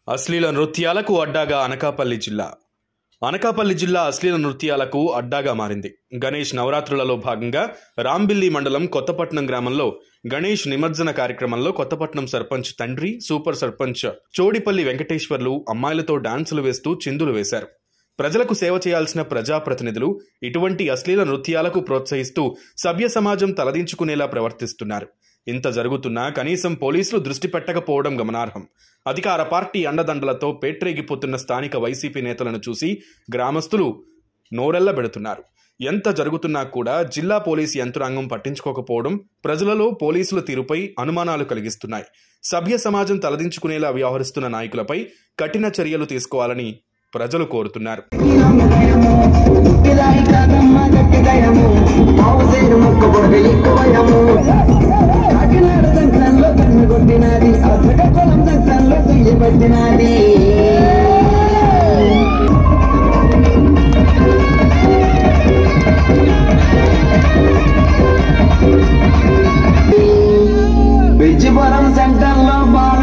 అశ్లీల నృత్యాలకు అడ్డాగా అనకాపల్లి జిల్లా అనకాపల్లి జిల్లా అశ్లీల నృత్యాలకు అడ్డాగా మారింది గణేష్ నవరాత్రులలో భాగంగా రాంబిల్లి మండలం కొత్తపట్నం గ్రామంలో గణేష్ నిమజ్జన కార్యక్రమంలో కొత్తపట్నం సర్పంచ్ తండ్రి సూపర్ సర్పంచ్ చోడిపల్లి వెంకటేశ్వర్లు అమ్మాయిలతో డాన్సులు వేస్తూ చిందులు వేశారు ప్రజలకు సేవ చేయాల్సిన ప్రజాప్రతినిధులు ఇటువంటి అశ్లీల నృత్యాలకు ప్రోత్సహిస్తూ సభ్య సమాజం తలదించుకునేలా ప్రవర్తిస్తున్నారు ఇంత జరుగుతున్నా కనీసం పోలీసులు దృష్టి పెట్టకపోవడం గమనార్హం అధికార పార్టీ అండదండలతో పేట్రేగిపోతున్న స్థానిక వైసీపీ నేతలను చూసి గ్రామస్తులు నోరెళ్లబెడుతున్నారు ఎంత జరుగుతున్నా కూడా జిల్లా పోలీసు యంత్రాంగం పట్టించుకోకపోవడం ప్రజలలో పోలీసుల తీరుపై అనుమానాలు కలిగిస్తున్నాయి సభ్య సమాజం తలదించుకునేలా వ్యవహరిస్తున్న నాయకులపై కఠిన చర్యలు తీసుకోవాలని ప్రజలు కోరుతున్నారు ఉప్పిదాయి కాదమ్మ గట్టిదయము పావు సేరు ముక్క పొడగ ఎక్కువయము కాకినాడ జంక్షన్లో కన్ను కొట్టినది ఆ శ్రీకాకుళం జంక్షన్లో సుయ్యి పట్టినది విజ్జిపురం సెంటర్లో బాల